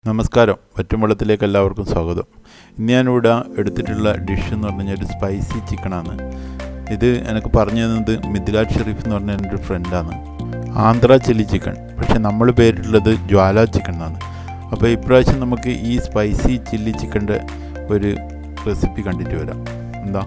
നമസ്കാരം വറ്റുംവെള്ളത്തിലേക്ക് എല്ലാവർക്കും സ്വാഗതം ഇന്ന് ഞാനിവിടെ എടുത്തിട്ടുള്ള ഡിഷ് എന്ന് പറഞ്ഞു കഴിഞ്ഞാൽ ഒരു സ്പൈസി ചിക്കനാണ് ഇത് എനിക്ക് പറഞ്ഞു തന്നത് മിഥിലാജ് ഷെരീഫ് എന്ന് പറഞ്ഞ എൻ്റെ ഒരു ഫ്രണ്ടാണ് ആന്ധ്ര ചില്ലി ചിക്കൻ പക്ഷേ നമ്മൾ പേരിട്ടുള്ളത് ജ്വാല ചിക്കൻ എന്നാണ് അപ്പോൾ ഇപ്രാവശ്യം നമുക്ക് ഈ സ്പൈസി ചില്ലി ചിക്കൻ്റെ ഒരു റെസിപ്പി കണ്ടിട്ട് വരാം എന്താ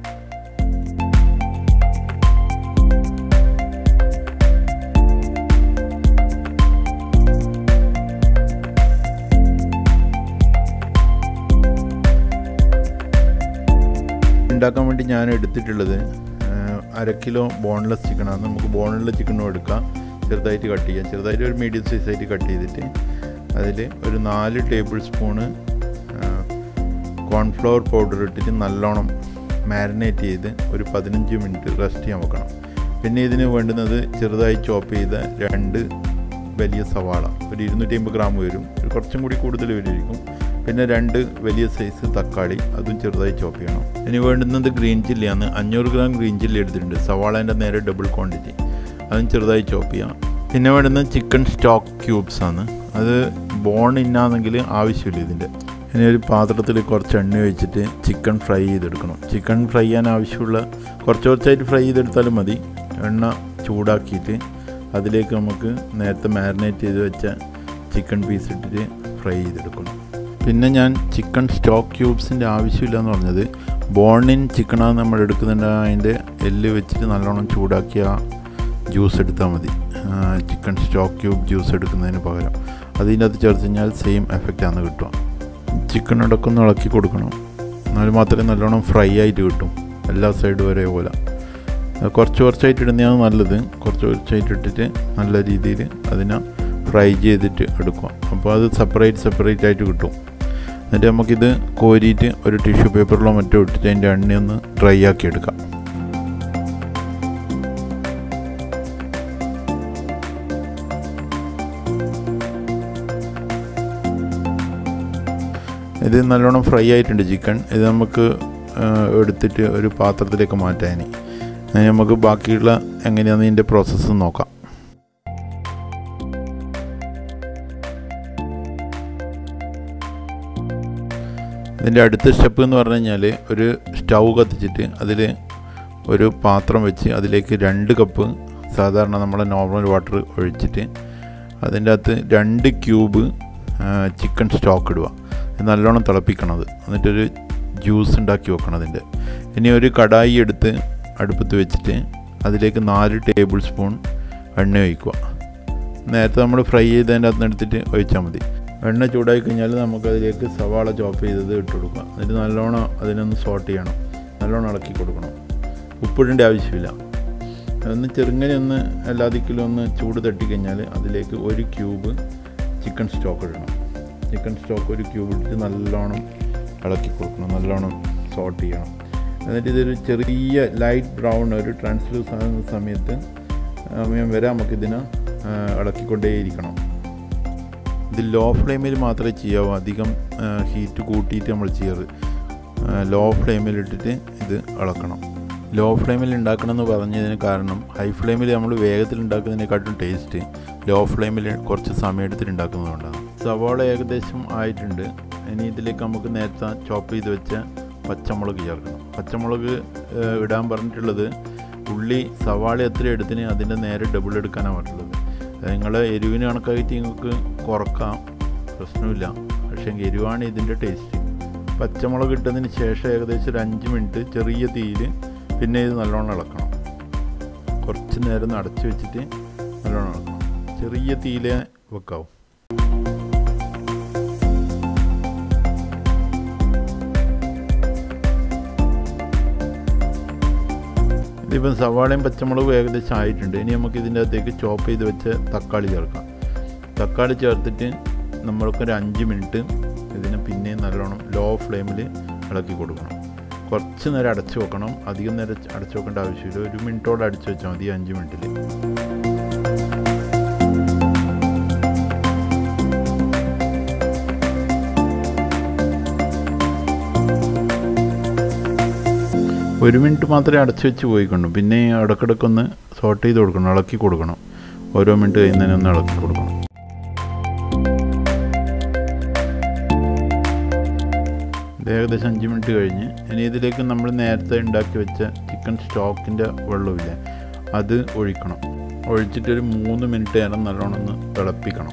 ഉണ്ടാക്കാൻ വേണ്ടി ഞാൻ എടുത്തിട്ടുള്ളത് അര കിലോ ബോൺലെസ് ചിക്കനാണ് നമുക്ക് ബോൺലെസ് ചിക്കനും എടുക്കാം ചെറുതായിട്ട് കട്ട് ചെയ്യാം ചെറുതായിട്ട് ഒരു മീഡിയം സൈസായിട്ട് കട്ട് ചെയ്തിട്ട് അതിൽ ഒരു നാല് ടേബിൾ സ്പൂണ് കോൺഫ്ലവർ പൗഡർ ഇട്ടിട്ട് നല്ലോണം മാരിനേറ്റ് ചെയ്ത് ഒരു പതിനഞ്ച് മിനിറ്റ് റെസ്റ്റ് ചെയ്യാൻ വെക്കണം പിന്നെ ഇതിന് വേണ്ടുന്നത് ചെറുതായി ചോപ്പ് ചെയ്ത രണ്ട് വലിയ സവാള ഒരു ഇരുന്നൂറ്റി അമ്പത് ഗ്രാം വരും ഒരു കുറച്ചും കൂടി കൂടുതൽ വരുമായിരിക്കും പിന്നെ രണ്ട് വലിയ സൈസ് തക്കാളി അതും ചെറുതായി ചോപ്പ് ചെയ്യണം ഇനി വേണ്ടുന്നത് ഗ്രീൻ ചില്ലിയാണ് അഞ്ഞൂറ് ഗ്രാം ഗ്രീൻ ചില്ലി എടുത്തിട്ടുണ്ട് സവാളേൻ്റെ നേരെ ഡബിൾ ക്വാണ്ടിറ്റി അതും ചെറുതായി ചോപ്പ് ചെയ്യാം പിന്നെ വേണ്ടുന്നത് ചിക്കൻ സ്റ്റോക്ക് ക്യൂബ്സ് ആണ് അത് ബോൺ ഇന്നാണെങ്കിൽ ആവശ്യമില്ല ഇതിൻ്റെ ഇനി ഒരു പാത്രത്തിൽ കുറച്ച് എണ്ണ ഒഴിച്ചിട്ട് ചിക്കൻ ഫ്രൈ ചെയ്തെടുക്കണം ചിക്കൻ ഫ്രൈ ചെയ്യാൻ ആവശ്യമുള്ള കുറച്ച് കുറച്ചായിട്ട് ഫ്രൈ ചെയ്തെടുത്താലും മതി എണ്ണ ചൂടാക്കിയിട്ട് അതിലേക്ക് നമുക്ക് നേരത്തെ മാരിനേറ്റ് ചെയ്ത് വെച്ച ചിക്കൻ പീസ് ഇട്ടിട്ട് ഫ്രൈ ചെയ്തെടുക്കണം പിന്നെ ഞാൻ ചിക്കൻ സ്റ്റോക്ക് ക്യൂബ്സിൻ്റെ ആവശ്യമില്ല എന്ന് പറഞ്ഞത് ബോണിൻ ചിക്കനാണ് നമ്മൾ എടുക്കുന്നുണ്ട് അതിൻ്റെ എല്ല് വെച്ചിട്ട് നല്ലോണം ചൂടാക്കിയ ജ്യൂസ് എടുത്താൽ മതി ചിക്കൻ സ്റ്റോക്ക് ക്യൂബ് ജ്യൂസ് എടുക്കുന്നതിന് പകരം അതിൻ്റെ അകത്ത് ചേർത്ത് കഴിഞ്ഞാൽ സെയിം എഫക്റ്റാണ് കിട്ടുക ചിക്കൻ അടക്കം ഇളക്കി കൊടുക്കണം എന്നാൽ മാത്രമേ നല്ലോണം ഫ്രൈ ആയിട്ട് കിട്ടും എല്ലാ സൈഡും ഒരേപോലെ കുറച്ച് കുറച്ചായിട്ട് ഇടുന്നതാണ് നല്ലത് കുറച്ച് കുറച്ചായിട്ട് ഇട്ടിട്ട് നല്ല രീതിയിൽ അതിനെ ഫ്രൈ ചെയ്തിട്ട് എടുക്കുക അപ്പോൾ അത് സെപ്പറേറ്റ് സെപ്പറേറ്റ് ആയിട്ട് കിട്ടും എന്നിട്ട് നമുക്കിത് കോരിയിട്ട് ഒരു ടിഷ്യൂ പേപ്പറിലോ മറ്റോ ഇട്ടിട്ട് അതിൻ്റെ എണ്ണയൊന്ന് ഡ്രൈ ആക്കി എടുക്കാം ഇത് നല്ലോണം ഫ്രൈ ആയിട്ടുണ്ട് ചിക്കൻ ഇത് നമുക്ക് എടുത്തിട്ട് ഒരു പാത്രത്തിലേക്ക് മാറ്റാൻ നമുക്ക് ബാക്കിയുള്ള എങ്ങനെയാണ് ഇതിൻ്റെ പ്രോസസ്സ് നോക്കാം ഇതിൻ്റെ അടുത്ത സ്റ്റെപ്പ് എന്ന് പറഞ്ഞു കഴിഞ്ഞാൽ ഒരു സ്റ്റൗ കത്തിച്ചിട്ട് അതിൽ ഒരു പാത്രം വെച്ച് അതിലേക്ക് രണ്ട് കപ്പ് സാധാരണ നമ്മളെ നോർമൽ വാട്ടർ ഒഴിച്ചിട്ട് അതിൻ്റെ അകത്ത് രണ്ട് ക്യൂബ് ചിക്കൻ സ്റ്റോക്ക് ഇടുക നല്ലോണം തിളപ്പിക്കണത് എന്നിട്ടൊരു ജ്യൂസ് ഉണ്ടാക്കി വെക്കണം അതിൻ്റെ ഇനി ഒരു കടായി എടുത്ത് അടുപ്പത്ത് വെച്ചിട്ട് അതിലേക്ക് നാല് ടേബിൾ സ്പൂൺ എണ്ണ ഒഴിക്കുക നേരത്തെ നമ്മൾ ഫ്രൈ ചെയ്തതിൻ്റെ അകത്ത് എടുത്തിട്ട് ഒഴിച്ചാൽ മതി എണ്ണ ചൂടായി കഴിഞ്ഞാൽ നമുക്കതിലേക്ക് സവാള ചോപ്പ് ചെയ്തത് ഇട്ട് കൊടുക്കുക എന്നിട്ട് നല്ലോണം അതിനൊന്ന് സോട്ട് ചെയ്യണം നല്ലോണം ഇളക്കി കൊടുക്കണം ഉപ്പിടേണ്ട ആവശ്യമില്ല ഒന്ന് ചെറുങ്ങനെ ഒന്ന് എല്ലാ ദിക്കിലും ഒന്ന് ചൂട് തട്ടിക്കഴിഞ്ഞാൽ അതിലേക്ക് ഒരു ക്യൂബ് ചിക്കൻ സ്റ്റോക്ക് ഇടണം ചിക്കൻ സ്റ്റോക്ക് ഒരു ക്യൂബ് ഇട്ടിട്ട് നല്ലോണം ഇളക്കി കൊടുക്കണം നല്ലോണം സോട്ട് ചെയ്യണം എന്നിട്ട് ഇതൊരു ചെറിയ ലൈറ്റ് ബ്രൗൺ ഒരു ട്രാൻസ്ലൂസ് ആകുന്ന സമയത്ത് സമയം വരെ നമുക്കിതിനെ ഇളക്കിക്കൊണ്ടേയിരിക്കണം ഇത് ലോ ഫ്ലെയിമിൽ മാത്രമേ ചെയ്യാവൂ അധികം ഹീറ്റ് കൂട്ടിയിട്ട് നമ്മൾ ചെയ്യാറ് ലോ ഫ്ലെയിമിൽ ഇട്ടിട്ട് ഇത് ഇളക്കണം ലോ ഫ്ലെയിമിൽ ഉണ്ടാക്കണം എന്ന് പറഞ്ഞതിന് കാരണം ഹൈ ഫ്ലെയിമിൽ നമ്മൾ വേഗത്തിൽ ഉണ്ടാക്കുന്നതിനെക്കാട്ടും ടേസ്റ്റ് ലോ ഫ്ലെയിമിൽ കുറച്ച് സമയം എടുത്തിട്ട് ഉണ്ടാക്കുന്നതുകൊണ്ടാണ് സവാള ഏകദേശം ആയിട്ടുണ്ട് ഇനി ഇതിലേക്ക് നമുക്ക് നേരത്തെ ചോപ്പ് ചെയ്ത് വെച്ച പച്ചമുളക് ചേർക്കണം പച്ചമുളക് ഇടാൻ പറഞ്ഞിട്ടുള്ളത് ഉള്ളി സവാള എത്ര എടുത്തിന് അതിൻ്റെ നേരെ ഡബിൾ എടുക്കാനാണ് പറഞ്ഞിട്ടുള്ളത് നിങ്ങളെ എരിവിന് കണക്കായിട്ട് നിങ്ങൾക്ക് കുറക്കാം പ്രശ്നമില്ല പക്ഷേ എരിവാണ് ഇതിൻ്റെ ടേസ്റ്റ് പച്ചമുളക് ഇട്ടതിന് ശേഷം ഏകദേശം ഒരു അഞ്ച് മിനിറ്റ് ചെറിയ തീയിൽ പിന്നെ ഇത് നല്ലോണം ഇളക്കണം കുറച്ച് നേരം അടച്ചു വെച്ചിട്ട് നല്ലോണം ഇളക്കണം ചെറിയ തീയിലേ വെക്കാവും ഇതിപ്പം സവാളയും പച്ചമുളകും ഏകദേശം ആയിട്ടുണ്ട് ഇനി നമുക്ക് ഇതിൻ്റെ അകത്തേക്ക് ചോപ്പ് ചെയ്ത് വെച്ച് തക്കാളി ചേർക്കാം തക്കാളി ചേർത്തിട്ട് നമ്മൾക്കൊരു അഞ്ച് മിനിറ്റ് ഇതിനെ പിന്നെയും നല്ലോണം ലോ ഫ്ലെയിമിൽ ഇളക്കി കൊടുക്കണം കുറച്ച് നേരം അടച്ചു വെക്കണം അധികം നേരം അടച്ചു വെക്കേണ്ട ആവശ്യമില്ല ഒരു മിനിറ്റോടെ അടച്ചു വെച്ചാൽ മതി അഞ്ച് മിനിറ്റിൽ ഒരു മിനിറ്റ് മാത്രമേ അടച്ചു വെച്ച് പോയിക്കൊണ്ടു പിന്നെ ഇടക്കിടക്കൊന്ന് സോട്ട് ചെയ്ത് കൊടുക്കണം ഇളക്കി കൊടുക്കണം ഓരോ മിനിറ്റ് കഴിയുന്നതിനൊന്ന് ഇളക്കി കൊടുക്കണം ഇത് ഏകദേശം അഞ്ച് മിനിറ്റ് കഴിഞ്ഞ് ഇനി ഇതിലേക്ക് നമ്മൾ നേരത്തെ ഉണ്ടാക്കി വെച്ച ചിക്കൻ സ്റ്റോക്കിൻ്റെ വെള്ളമില്ലേ അത് ഒഴിക്കണം ഒഴിച്ചിട്ട് ഒരു മൂന്ന് മിനിറ്റ് നേരം നല്ലോണം ഒന്ന് തിളപ്പിക്കണം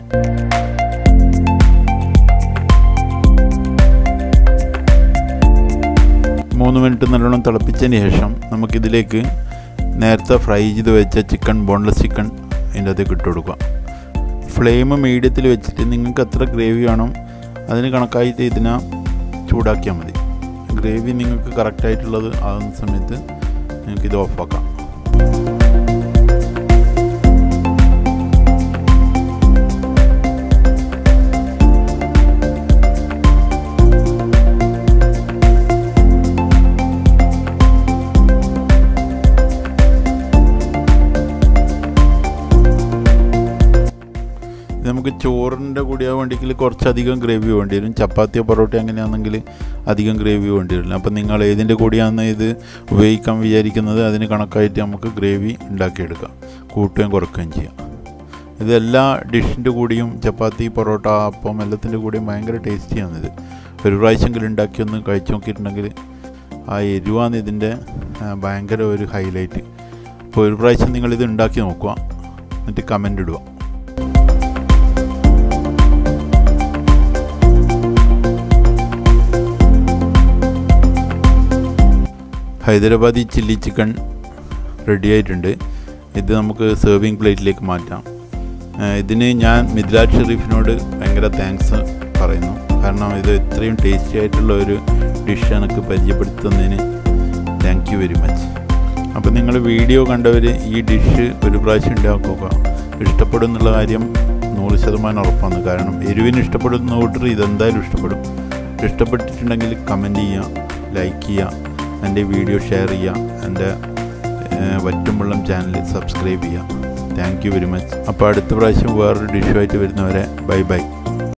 മൂന്ന് മിനിറ്റ് നല്ലോണം തിളപ്പിച്ചതിന് ശേഷം നമുക്കിതിലേക്ക് നേരത്തെ ഫ്രൈ ചെയ്ത് വെച്ച ചിക്കൻ ബോൺലെസ് ചിക്കൻ അതിൻ്റെ അകത്തേക്ക് ഇട്ട് കൊടുക്കുക ഫ്ലെയിം മീഡിയത്തിൽ വെച്ചിട്ട് നിങ്ങൾക്ക് എത്ര ഗ്രേവി വേണം അതിന് കണക്കായിട്ട് ഇതിനെ ചൂടാക്കിയാൽ മതി ഗ്രേവി നിങ്ങൾക്ക് കറക്റ്റായിട്ടുള്ളത് ആകുന്ന സമയത്ത് നിങ്ങൾക്ക് ഇത് ഓഫാക്കാം നമുക്ക് ചോറിൻ്റെ കൂടിയാ വേണ്ടിയെങ്കിൽ കുറച്ചധികം ഗ്രേവി വേണ്ടി വരും ചപ്പാത്തിയോ പൊറോട്ടയോ അങ്ങനെയാണെങ്കിൽ അധികം ഗ്രേവി വേണ്ടി വരില്ല അപ്പം നിങ്ങൾ ഏതിൻ്റെ കൂടിയാണ് ഇത് ഉപയോഗിക്കാൻ വിചാരിക്കുന്നത് അതിന് കണക്കായിട്ട് നമുക്ക് ഗ്രേവി ഉണ്ടാക്കിയെടുക്കാം കൂട്ടുകയും കുറയ്ക്കുകയും ചെയ്യാം ഇതെല്ലാ ഡിഷിൻ്റെ കൂടിയും ചപ്പാത്തി പൊറോട്ട അപ്പം എല്ലാത്തിൻ്റെ കൂടിയും ഭയങ്കര ടേസ്റ്റിയാണ് ഇത് ഒരു പ്രാവശ്യമെങ്കിലും ഉണ്ടാക്കി ഒന്ന് കഴിച്ചു നോക്കിയിട്ടുണ്ടെങ്കിൽ ആ എരിവാണ് ഇതിൻ്റെ ഭയങ്കര ഒരു ഹൈലൈറ്റ് അപ്പോൾ ഒരു പ്രാവശ്യം നിങ്ങളിത് ഉണ്ടാക്കി നോക്കുക എന്നിട്ട് കമൻ്റ് ഇടുക ഹൈദരാബാദി ചില്ലി ചിക്കൻ റെഡി ആയിട്ടുണ്ട് ഇത് നമുക്ക് സെർവിങ് പ്ലേറ്റിലേക്ക് മാറ്റാം ഇതിന് ഞാൻ മിഥിലാജ് ഷെറീഫിനോട് ഭയങ്കര താങ്ക്സ് പറയുന്നു കാരണം ഇത് ഇത്രയും ടേസ്റ്റി ആയിട്ടുള്ള ഒരു ഡിഷ് എനിക്ക് പരിചയപ്പെടുത്തുന്നതിന് താങ്ക് യു വെരി മച്ച് അപ്പോൾ നിങ്ങൾ വീഡിയോ കണ്ടവർ ഈ ഡിഷ് ഒരു പ്രാവശ്യം ഉണ്ടാക്കുക ഇഷ്ടപ്പെടും എന്നുള്ള കാര്യം നൂറ് ശതമാനം ഉറപ്പാണ് കാരണം എരിവിന് ഇഷ്ടപ്പെടുന്ന കൂട്ടർ ഇതെന്തായാലും ഇഷ്ടപ്പെടും ഇഷ്ടപ്പെട്ടിട്ടുണ്ടെങ്കിൽ കമൻറ്റ് ചെയ്യുക ലൈക്ക് ചെയ്യുക എൻ്റെ വീഡിയോ ഷെയർ ചെയ്യുക എൻ്റെ വറ്റുംവെള്ളം ചാനൽ സബ്സ്ക്രൈബ് ചെയ്യുക താങ്ക് യു വെരി മച്ച് അപ്പോൾ അടുത്ത പ്രാവശ്യം വേറൊരു ഡിഷുമായിട്ട് വരുന്നവരെ ബൈ ബൈ